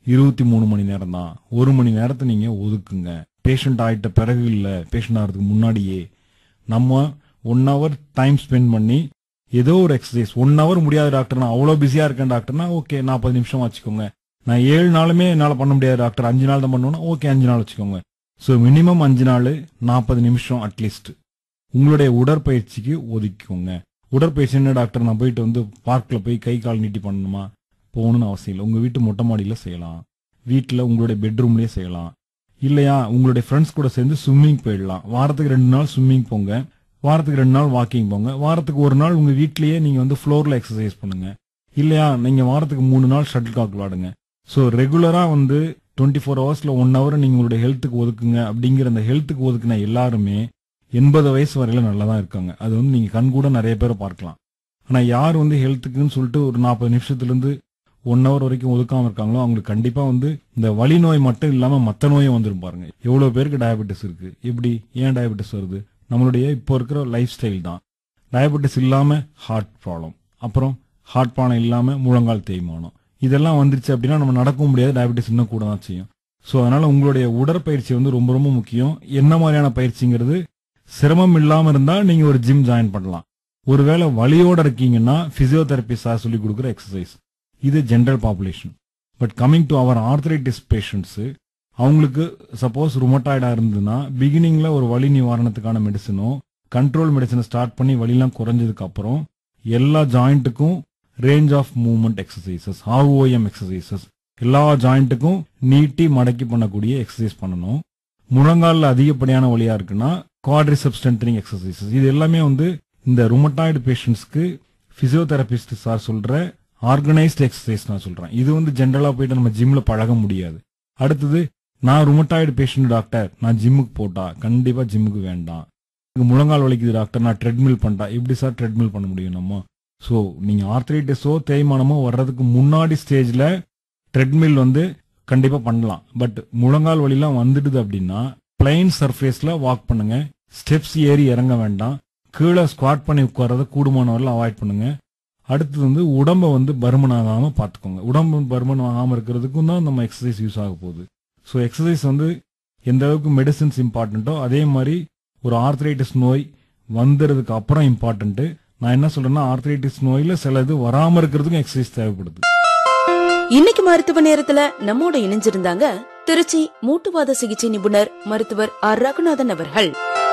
இருபத்தி மூணு மணி நேரம் தான் ஒரு மணி நேரத்தை நீங்க ஒதுக்குங்க பேஷண்ட் ஆயிட்ட பிறகு இல்ல பேஷண்ட் ஆகிறதுக்கு முன்னாடியே நம்ம ஒன் ஹவர் டைம் ஸ்பெண்ட் பண்ணி ஏதோ ஒரு எக்ஸசைஸ் ஒன் ஹவர் முடியாது டாக்டர் நான் அவ்வளோ பிஸியா இருக்கேன் டாக்டர்னா ஓகே நாற்பது நிமிஷம் வச்சுக்கோங்க நான் ஏழு நாளுமே என்னால் பண்ண முடியாது டாக்டர் அஞ்சு நாள் தான் பண்ணுவேன்னா ஓகே அஞ்சு நாள் வச்சுக்கோங்க ஸோ மினிமம் அஞ்சு நாள் நாற்பது நிமிஷம் அட்லீஸ்ட் உங்களுடைய உடற்பயிற்சிக்கு ஒதுக்கிக்கோங்க உடற்பயிற்சி என்ன டாக்டர் நான் போயிட்டு வந்து பார்க்கில் போய் கை கால் நீட்டி பண்ணணுமா போகணும்னு அவசியம் இல்லை உங்க வீட்டு மொட்டை மாடியில் செய்யலாம் வீட்டில் உங்களுடைய பெட்ரூம்லயே செய்யலாம் இல்லையா உங்களுடைய ஃப்ரெண்ட்ஸ் கூட சேர்ந்து ஸ்விம்மிங் போயிடலாம் வாரத்துக்கு ரெண்டு நாள் ஸ்விம்மிங் போங்க வாரத்துக்கு ரெண்டு நாள் வாக்கிங் போங்க வாரத்துக்கு ஒரு நாள் உங்க வீட்லயே நீங்க வந்து ஃப்ளோர்ல எக்ஸசைஸ் பண்ணுங்க இல்லையா நீங்க வாரத்துக்கு மூணு நாள் ஷட்டில் காக் விளாடுங்க ஸோ ரெகுலரா வந்து டுவெண்ட்டி ஃபோர் ஹவர்ஸ்ல ஒன் ஹவர் நீங்க உங்களுடைய ஹெல்த்துக்கு ஒதுக்குங்க அப்படிங்கிற அந்த ஹெல்த்துக்கு ஒதுக்குன எல்லாருமே எண்பது வயசு வரையில நல்லா தான் இருக்காங்க அது வந்து நீங்க கண் கூட நிறைய பேரை பார்க்கலாம் ஆனா யார் வந்து ஹெல்த்துக்குன்னு சொல்லிட்டு ஒரு நாற்பது நிமிஷத்துல இருந்து ஒன் ஹவர் வரைக்கும் ஒதுக்காம இருக்காங்களோ அவங்களுக்கு கண்டிப்பா வந்து இந்த வலி நோய் மட்டும் இல்லாம மத்த நோயும் வந்துரும் பாருங்க எவ்வளவு பேருக்கு டயபெட்டிஸ் இருக்கு எப்படி ஏன் டயபெட்டிஸ் வருது நம்மளுடைய இப்போ இருக்கிற லைஃப் ஸ்டைல் தான் டயபெட்டிஸ் இல்லாம ஹார்ட் ப்ராப்ளம் அப்புறம் ஹார்ட் ப்ராப்ளம் இல்லாம முழங்கால் தேய்மானம் இதெல்லாம் வந்துருச்சு அப்படின்னா நம்ம நடக்கவும் முடியாது டயபெட்டிஸ் இன்னும் கூட தான் செய்யும் ஸோ அதனால உங்களுடைய உடற்பயிற்சி வந்து ரொம்ப ரொம்ப முக்கியம் என்ன மாதிரியான பயிற்சிங்கிறது சிரமம் இல்லாம இருந்தா நீங்க ஒரு ஜிம் ஜாயின் பண்ணலாம் ஒருவேளை வலியோட இருக்கீங்கன்னா பிசியோதெரபி சார் சொல்லி கொடுக்குற எக்ஸசைஸ் இது general population but coming to our arthritis patients அவங்களுக்கு சப்போஸ் ருமட்டாய்டா இருந்ததுன்னா பிகினிங்ல ஒரு வலி நிவாரணத்துக்கான மெடிசனோ கண்ட்ரோல் மெடிசனை ஸ்டார்ட் பண்ணி வலிலாம் குறைஞ்சதுக்கு அப்புறம் எல்லா ஜாயிண்ட்டுக்கும் range of movement exercises ROM exercises எல்லா ஜாயிண்ட்டுக்கும் நீட்டி மடக்கி பண்ணக்கூடிய எக்ஸசைஸ் பண்ணணும் முழங்காலில் அதிகப்படியான வலியா இருக்குன்னா குவாட்ரிசெப் ஸ்ட்ரென்தனிங் எக்ஸசைசஸ் இது எல்லாமே வந்து இந்த ருமட்டாய்டு பேஷண்ட்ஸ்க்கு பிசியோதெரபிஸ்ட் சார் சொல்ற ஆர்கனைஸ்ட் எக்ஸசைஸ் நான் சொல்றேன் இது வந்து ஜென்ரலா போயிட்டு நம்ம ஜிம்ல பழக முடியாது அடுத்தது நான் ருமட்டாய்டு பேஷண்ட் டாக்டர் நான் ஜிம்முக்கு போட்டா கண்டிப்பா ஜிம்முக்கு வேண்டாம் எனக்கு முழங்கால் வலிக்குது டாக்டர் நான் ட்ரெட்மில் பண்ணிட்டா எப்படி சார் ட்ரெட்மில் பண்ண முடியும் நம்ம ஸோ நீங்க ஆர்த்ரைட்டிஸோ தேய்மானமோ வர்றதுக்கு முன்னாடி ஸ்டேஜ்ல ட்ரெட்மில் வந்து கண்டிப்பா பண்ணலாம் பட் முழங்கால் வலிலாம் வந்துடுது அப்படின்னா பிளைன் சர்ஃபேஸ்ல வாக் பண்ணுங்க ஸ்டெப்ஸ் ஏறி இறங்க வேண்டாம் கீழே ஸ்குவாட் பண்ணி உட்கார்றத கூடுமானவரில் அவாய்ட் பண்ணுங்க அடுத்தது வந்து உடம்ப வந்து பருமன் ஆகாம பார்த்துக்கோங்க உடம்பு பருமன் ஆகாம இருக்கிறதுக்கும் தான் நம்ம எக்ஸசைஸ் யூஸ் ஆக போகுது ஸோ எக்ஸசைஸ் வந்து எந்த அளவுக்கு மெடிசின்ஸ் இம்பார்ட்டண்ட்டோ அதே மாதிரி ஒரு ஆர்த்ரைட்டிஸ் நோய் வந்துறதுக்கு அப்புறம் இம்பார்ட்டன்ட் நான் என்ன சொல்றேன்னா ஆர்த்ரைட்டிஸ் நோயில சில இது வராம இருக்கிறதுக்கும் எக்ஸசைஸ் தேவைப்படுது இன்னைக்கு மருத்துவ நேரத்துல நம்மோட இணைஞ்சிருந்தாங்க திருச்சி மூட்டுவாத சிகிச்சை நிபுணர் மருத்துவர் ஆர் ரகுநாதன் அவர்கள்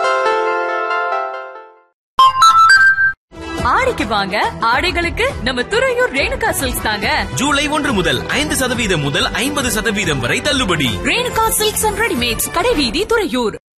ஆடிக்கு வாங்க ஆடைகளுக்கு நம்ம துறையூர் ரேணுகா சில்க்ஸ் தாங்க ஜூலை ஒன்று முதல் ஐந்து சதவீதம் முதல் ஐம்பது சதவீதம் வரை தள்ளுபடி ரேணுகா சில்க்ஸ் அண்ட் ரெடிமேட்ஸ் கடைவீதி துறையூர்